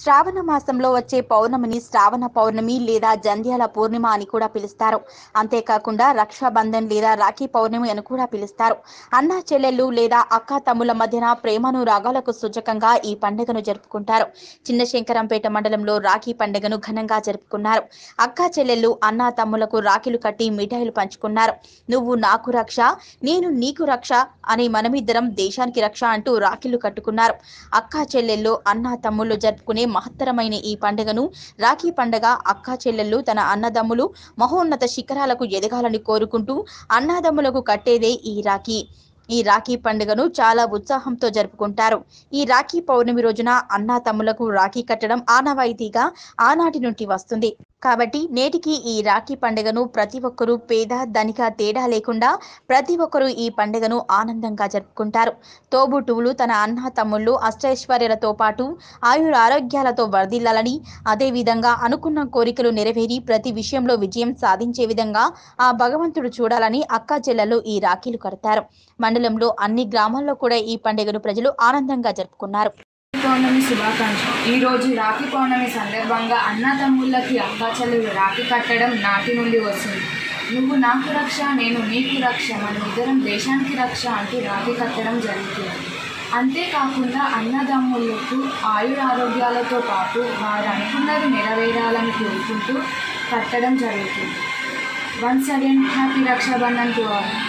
శ్రావణ మాసంలో వచ్చే పౌర్ణమిని శ్రావణ పౌర్ణమి లేదా జంధ్యాల పూర్ణిమ అని కూడా పిలుస్తారు అంతేకాకుండా రక్షాబంధన్ లేదా రాఖీ పౌర్ణమి అని కూడా పిలుస్తారు అన్న చెల్లెళ్ళు లేదా అక్క తమ్ముల మధ్యన ప్రేమను రాగాలకు సూచకంగా ఈ పండుగను జరుపుకుంటారు చిన్న శంకరంపేట మండలంలో రాఖీ పండుగను ఘనంగా జరుపుకున్నారు అక్క చెల్లెళ్ళు అన్న తమ్ములకు రాఖీలు కట్టి మిఠాయిలు పంచుకున్నారు నువ్వు నాకు రక్ష నేను నీకు రక్ష అని మనమిద్దరం దేశానికి రక్ష అంటూ రాఖీలు కట్టుకున్నారు అక్క చెల్లెళ్ళు అన్న తమ్ముళ్ళు జరుపుకునే మహత్తరమైన ఈ పండుగను రాఖీ పండుగ అక్క చెల్లెళ్ళు తన అన్నదమ్ములు మహోన్నత శిఖరాలకు ఎదగాలని కోరుకుంటూ అన్నదమ్ములకు కట్టేదే ఈ రాఖీ ఈ రాఖీ పండుగను చాలా ఉత్సాహంతో జరుపుకుంటారు ఈ రాఖీ పౌర్ణమి రోజున అన్నా తమ్ములకు రాఖీ కట్టడం ఆనవాయితీగా ఆనాటి నుండి వస్తుంది కాబట్టి నేటికి ఈ రాఖీ పండుగను ప్రతి ఒక్కరూ పేద ధనిక తేడా లేకుండా ప్రతి ఒక్కరూ ఈ పండుగను ఆనందంగా జరుపుకుంటారు తోబుట్టువులు తన అన్న తమ్ముళ్ళు అష్టైశ్వర్యాలతో పాటు ఆయుర ఆరోగ్యాలతో వర్ధిల్లాలని అదేవిధంగా అనుకున్న కోరికలు నెరవేరి ప్రతి విషయంలో విజయం సాధించే విధంగా ఆ భగవంతుడు చూడాలని అక్క చెల్లెలు ఈ రాఖీలు కడతారు మండలంలో అన్ని గ్రామాల్లో కూడా ఈ పండుగను ప్రజలు ఆనందంగా జరుపుకున్నారు పౌర్ణమి శుభాకాంక్షలు ఈ రోజు రాఖీ పౌర్ణమి సందర్భంగా అన్న తమ్ముళ్ళకి అక్కా చెల్లెలు రాఖీ కట్టడం నాటి నుండి వస్తుంది నువ్వు నాకు రక్ష నేను నీకు రక్ష మనం ఇద్దరం దేశానికి రక్ష అంటూ రాఖీ కట్టడం జరుగుతుంది అంతేకాకుండా అన్నదమ్ములకు ఆయుర ఆరోగ్యాలతో పాటు వారు అనుకున్నది నెరవేరాలని కోరుకుంటూ కట్టడం జరుగుతుంది once again happy Rakshabandhan to all